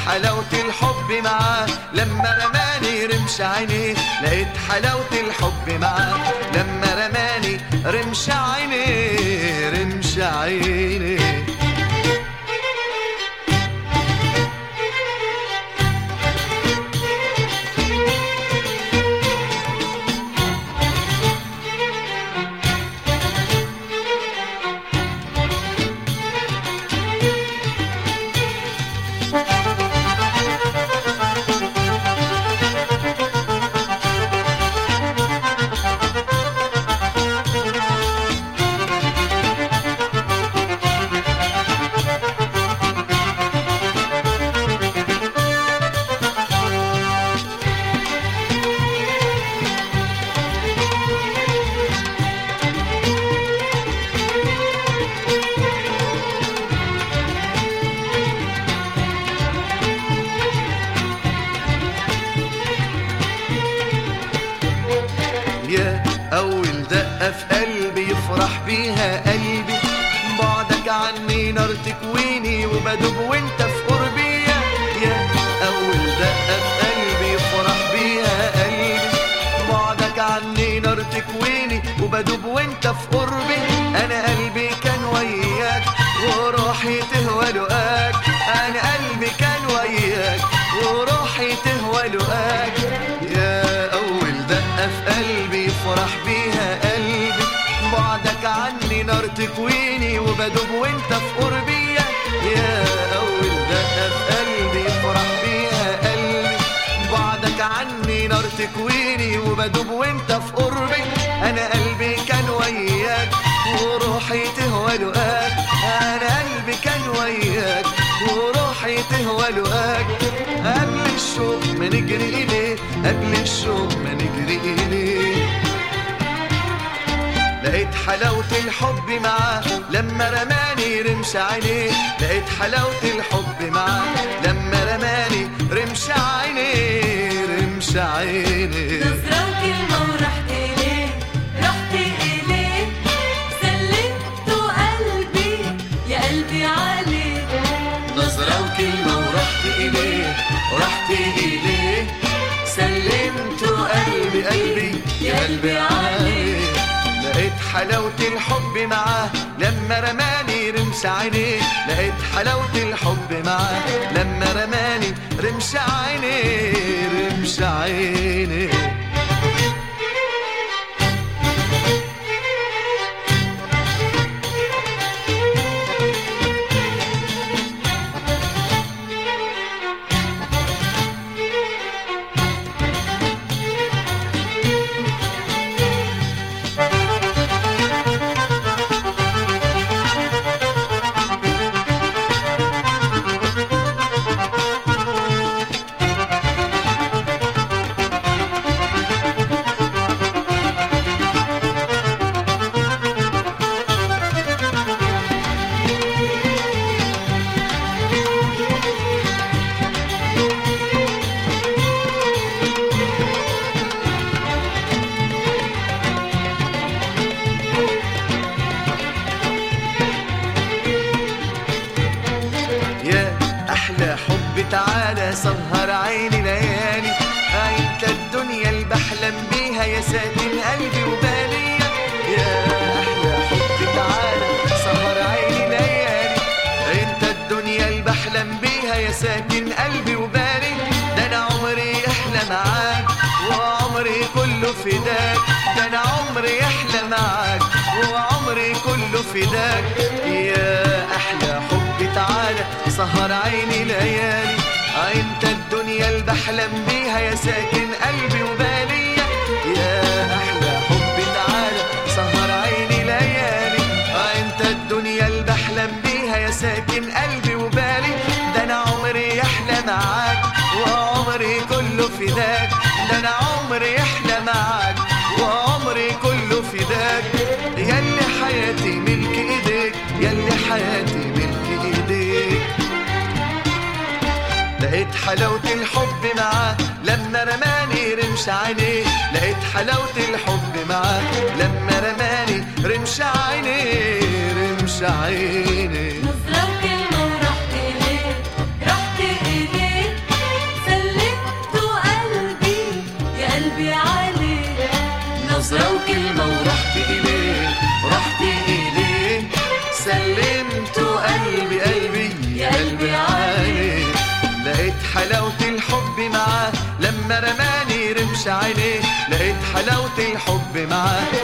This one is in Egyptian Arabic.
حلاوة الحب معاه لما رماني رمش عينيه لقيت حلاوة الحب معاه لما رماني رمش عينيه رمش عينيه يا أول دقة في قلبي يفرح بيها قلبي بعدك عني نار تكويني وبدوب وانت في قربي يا يا أول دقة في قلبي يفرح بيها قلبي بعدك عني نار تكويني وبدوب وانت في قربي أنا قلبي كان وياك وروحي تهوى لقاك أنا قلبي كان وياك وروحي تهوى لقاك يا أول دقة في قلبي يفرح بيها قلبي بعدك عني نار تكويني وبدوب وانت في قربي يا أول دقة في قلبي يفرح بيها قلبي بعدك عني نار تكويني وبدوب وانت في قربي أنا قلبي كان وياك وروحي تهوى لقاك أنا قلبي كان وياك وروحي تهوى لقاك قبل الشوق ما نجري إليه قبل الشوق ما نجري إليه لقيت حلاوة الحب معاه لما رماني رمش عينيه لقيت حلاوة الحب معاه لما رماني رمش عينيه رمش عينيه نظرة وكلمة ورحت إليه رحت إليه سلمت قلبي يا قلبي عليك نظرة وكلمة ورحت إليه ورحت إليه سلمت قلبي قلبي يا قلبي عليه لقيت حلاوة الحب معاه لما رماني رمش عينيه لقيت حلاوة الحب معاه لما رماني رمش عينيه رمش عينيه يا احلى حب تعالى سهر عيني ليالي انت الدنيا اللي بحلم بيها يا ساكن قلبي وبالي يا احلى حب تعالى سهر عيني ليالي انت الدنيا اللي بحلم بيها يا ساكن قلبي وبالي ده انا عمري يحلى معاك وعمري كله فداك ده انا عمري يحلى معاك وعمري كله فداك يا احلى حب تعالى سهر عيني ليالي انت الدنيا اللي بحلم بيها يا ساكن قلبي وبالي يا احلى حب تعالى سهر عيني ليالي انت الدنيا اللي بحلم بيها يا ساكن قلبي وبالي ده انا عمري يحلى معاك وعمري كله فداك ده انا عمري يحلى معاك وعمري كله فداك ياللي حياتي ملك ايديك ياللي حياتي ملك ايديك لقيت حلاوة الحب معاه لما رماني رمش عينيه لقيت حلاوة الحب معاه لما رماني رمش عينيه رمش عينيه نظرة وكلمة ورحت إليه رحت إليه الحب معاه